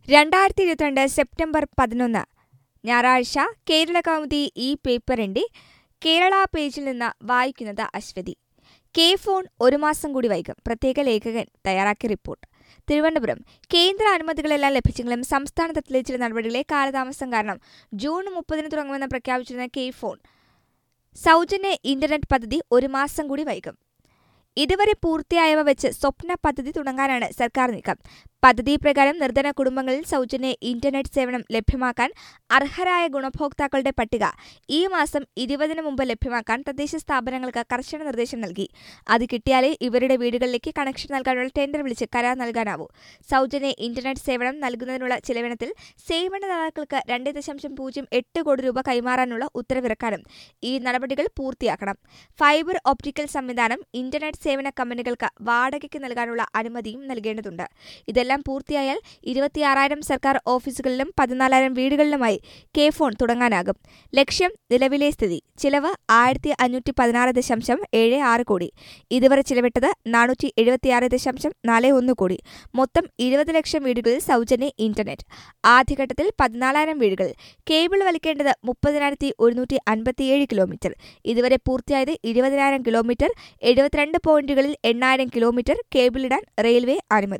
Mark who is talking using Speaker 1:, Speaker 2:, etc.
Speaker 1: രണ്ടായിരത്തി ഇരുപത്തിരണ്ട് സെപ്റ്റംബർ പതിനൊന്ന് ഞായറാഴ്ച കേരള കൗമുദി ഈ പേപ്പറിന്റെ കേരള പേജിൽ നിന്ന് വായിക്കുന്നത് അശ്വതി കെ ഫോൺ ഒരു മാസം കൂടി വൈകും പ്രത്യേക ലേഖകൻ തയ്യാറാക്കിയ റിപ്പോർട്ട് തിരുവനന്തപുരം കേന്ദ്ര അനുമതികളെല്ലാം ലഭിച്ചെങ്കിലും സംസ്ഥാന തലത്തിലെ ചില നടപടികളെ കാലതാമസം കാരണം ജൂൺ മുപ്പതിന് തുടങ്ങുമെന്ന് പ്രഖ്യാപിച്ചിരുന്ന കെ ഫോൺ സൗജന്യ ഇന്റർനെറ്റ് പദ്ധതി ഒരു മാസം കൂടി വൈകും ഇതുവരെ പൂർത്തിയായവ വെച്ച് സ്വപ്ന പദ്ധതി തുടങ്ങാനാണ് സർക്കാർ നീക്കം പദ്ധതി പ്രകാരം നിർധന കുടുംബങ്ങളിൽ സൗജന്യ ഇന്റർനെറ്റ് സേവനം ലഭ്യമാക്കാൻ അർഹരായ ഗുണഭോക്താക്കളുടെ പട്ടിക ഈ മാസം ഇരുപതിന് മുമ്പ് ലഭ്യമാക്കാൻ തദ്ദേശ സ്ഥാപനങ്ങൾക്ക് കർശന നിർദ്ദേശം നൽകി അത് കിട്ടിയാലേ ഇവരുടെ വീടുകളിലേക്ക് കണക്ഷൻ നൽകാനുള്ള ടെൻഡർ വിളിച്ച് കരാർ നൽകാനാവൂ സൗജന്യ ഇന്റർനെറ്റ് സേവനം നൽകുന്നതിനുള്ള ചിലവിനത്തിൽ സേവനദാതാക്കൾക്ക് രണ്ട് ദശാംശം പൂജ്യം എട്ട് കോടി രൂപ കൈമാറാനുള്ള ഉത്തരവിറക്കാനും ഈ നടപടികൾ പൂർത്തിയാക്കണം ഫൈബർ ഒപ്റ്റിക്കൽ സംവിധാനം ഇന്റർനെറ്റ് സേവന കമ്പനികൾക്ക് വാടകയ്ക്ക് നൽകാനുള്ള അനുമതിയും നൽകേണ്ടതുണ്ട് ഇതെല്ലാം പൂർത്തിയായാൽ ഇരുപത്തിയാറായിരം സർക്കാർ ഓഫീസുകളിലും പതിനാലായിരം വീടുകളിലുമായി കെ ഫോൺ തുടങ്ങാനാകും ലക്ഷ്യം നിലവിലെ സ്ഥിതി ചിലവ് ആയിരത്തി അഞ്ഞൂറ്റി പതിനാറ് ദശാംശം ഏഴ് ആറ് കോടി ഇതുവരെ ചിലവിട്ടത് നാനൂറ്റി എഴുപത്തിയാറ് ദശാംശം നാല് ഒന്ന് കോടി മൊത്തം ഇരുപത് ലക്ഷം വീടുകളിൽ സൗജന്യ ഇന്റർനെറ്റ് ആദ്യഘട്ടത്തിൽ പതിനാലായിരം വീടുകളിൽ കേബിൾ വലിക്കേണ്ടത് മുപ്പതിനായിരത്തി ഒരുന്നൂറ്റി അൻപത്തിയേഴ് കിലോമീറ്റർ ഇതുവരെ പൂർത്തിയായത് ഇരുപതിനായിരം കിലോമീറ്റർ എഴുപത്തിരണ്ട് പോയിന്റുകളിൽ എണ്ണായിരം കിലോമീറ്റർ കേബിളിടാൻ റെയിൽവേ അനുമതി